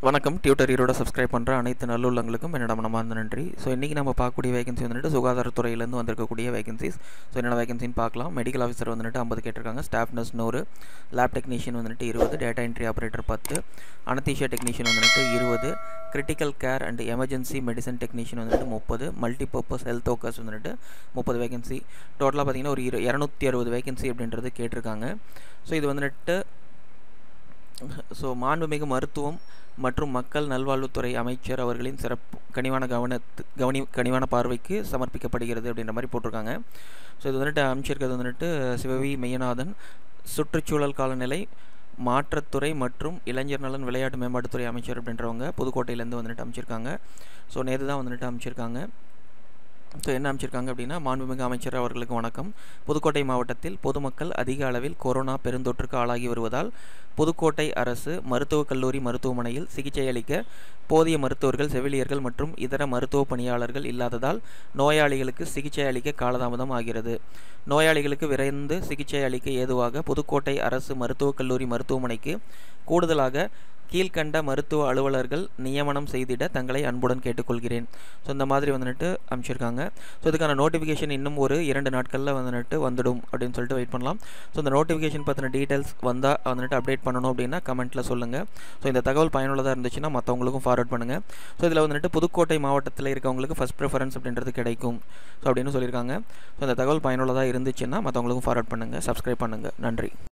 வணக்கம் tutor ஈரோட subscribe பண்ணுற அனைத்து நல்லுள்ளங்களுக்கும் என்னோட மனமார்ந்த நன்றி ஸோ இன்றைக்கி நம்ம பார்க்கக்கூடிய வேகன்சி வந்துட்டு சுகாதாரத்துறையிலேருந்து வந்திருக்கக்கூடிய வேகன்சிஸ் ஸோ என்னென்ன வேகன்சின்னு பார்க்கலாம் மெடிக்கல் ஆஃபீஸர் வந்துட்டு ஐம்பது கேட்டிருக்காங்க ஸ்டாஃப் நர்ஸ் நூறு லேப் டெக்னீஷியன் வந்துட்டு இருபது டேட்டா என்ட்ரி ஆப்ரேட்டர் பத்து அனத்தீஷியா டெக்னீஷியன் வந்துட்டு இருபது critical care and emergency medicine technician வந்துட்டு முப்பது மல்டிபர்பஸ் ஹெல்த் ஒர்க்கர்ஸ் வந்துட்டு முப்பது வேகன்சி டோட்டலாக பார்த்தீங்கன்னா ஒரு இரு இரநூத்தி அறுபது வேகன்சி அப்படின்றது கேட்டிருக்காங்க ஸோ இது வந்துட்டு ஸோ மாண்புமிகு மருத்துவம் மற்றும் மக்கள் நல்வாழ்வுத்துறை அமைச்சர் அவர்களின் சிறப்பு கனிவான கவனத்து கவனி கனிவான பார்வைக்கு சமர்ப்பிக்கப்படுகிறது அப்படின்ற மாதிரி போட்டிருக்காங்க ஸோ இது வந்துட்டு அமைச்சிருக்கிறது வந்துட்டு சிவவி மெய்யநாதன் சுற்றுச்சூழல் காலநிலை மாற்றத்துறை மற்றும் இளைஞர் நலன் விளையாட்டு மேம்பாட்டுத்துறை அமைச்சர் அப்படின்றவங்க புதுக்கோட்டையிலேருந்து வந்துட்டு அமைச்சிருக்காங்க ஸோ நேற்று தான் வந்துட்டு அமைச்சிருக்காங்க ஸோ என்ன அமைச்சிருக்காங்க அப்படின்னா மாண்புமிகு அமைச்சர் அவர்களுக்கு வணக்கம் புதுக்கோட்டை மாவட்டத்தில் பொதுமக்கள் அதிக அளவில் கொரோனா பெருந்தொற்றுக்கு ஆளாகி வருவதால் புதுக்கோட்டை அரசு மருத்துவக் கல்லூரி மருத்துவமனையில் சிகிச்சை அளிக்க போதிய மருத்துவர்கள் செவிலியர்கள் மற்றும் இதர மருத்துவ பணியாளர்கள் இல்லாததால் நோயாளிகளுக்கு சிகிச்சை அளிக்க காலதாமதம் ஆகிறது நோயாளிகளுக்கு விரைந்து சிகிச்சை அளிக்க ஏதுவாக புதுக்கோட்டை அரசு மருத்துவக் கல்லூரி மருத்துவமனைக்கு கூடுதலாக கீழ்கண்ட மருத்துவ அலுவலர்கள் நியமனம் செய்திட தங்களை அன்புடன் கேட்டுக்கொள்கிறேன் ஸோ இந்த மாதிரி வந்துட்டு அமைச்சிருக்காங்க ஸோ இதுக்கான நோட்டிஃபிகேஷன் இன்னும் ஒரு இரண்டு நாட்களில் வந்துட்டு வந்துடும் அப்படின்னு சொல்லிட்டு வெயிட் பண்ணலாம் ஸோ இந்த நோட்டிஃபிகேஷன் பற்றின டீட்டெயில்ஸ் வந்தால் வந்துட்டு அப்டேட் பண்ணணும் அப்படின்னா கமெண்ட்டில் சொல்லுங்கள் ஸோ இந்த தகவல் பயனுள்ளதாக இருந்துச்சுன்னா மற்றவங்களுக்கும் ஃபார்வர்ட் பண்ணுங்கள் ஸோ இதில் வந்துட்டு புதுக்கோட்டை மாவட்டத்தில் இருக்கவங்களுக்கு ஃபஸ்ட் ப்ரிஃபரன்ஸ் அப்படின்றது கிடைக்கும் ஸோ அப்படின்னு சொல்லியிருக்காங்க ஸோ இந்த தகவல் பயனுள்ளதாக இருந்துச்சுன்னா மற்றவங்களுக்கும் ஃபார்வர்ட் பண்ணுங்கள் சப்ஸ்கிரைப் பண்ணுங்கள் நன்றி